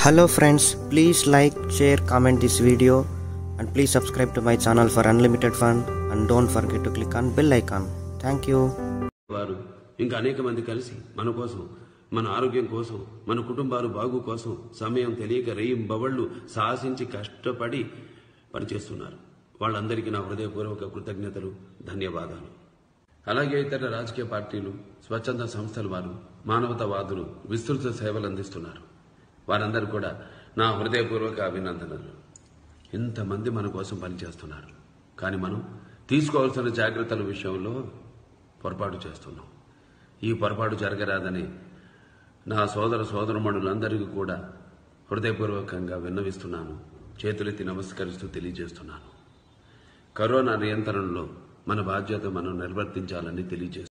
Hello friends, please like, share, comment this video and please subscribe to my channel for unlimited fun and don't forget to click on bell icon. Thank you. వారు ఇంకా అనేక మంది కలిసి మన కోసం మన ఆరోగ్యం కోసం మన కుటుంబాలు బాగు కోసం సమయం తెలియక రేయింబవళ్లు సాహసించి కష్టపడి పనిచేస్తున్నారు వాళ్ళందరికీ నా హృదయపూర్వక కృతజ్ఞతలు ధన్యవాదాలు అలాగే ఇతర రాజకీయ పార్టీలు స్వచ్ఛంద సంస్థల వారు మానవతావాదులు విస్తృత సేవలు అందిస్తున్నారు వారందరూ కూడా నా హృదయపూర్వక అభినందనలు ఇంతమంది మన కోసం పనిచేస్తున్నారు కానీ మనం తీసుకోవాల్సిన జాగ్రత్తల విషయంలో పొరపాటు చేస్తున్నాం ఈ పొరపాటు జరగరాదని నా సోదర సోదరమణులందరికీ కూడా హృదయపూర్వకంగా విన్నవిస్తున్నాను చేతులెత్తి నమస్కరిస్తూ తెలియజేస్తున్నాను కరోనా నియంత్రణలో మన బాధ్యత మనం నిర్వర్తించాలని తెలియజేస్తున్నాను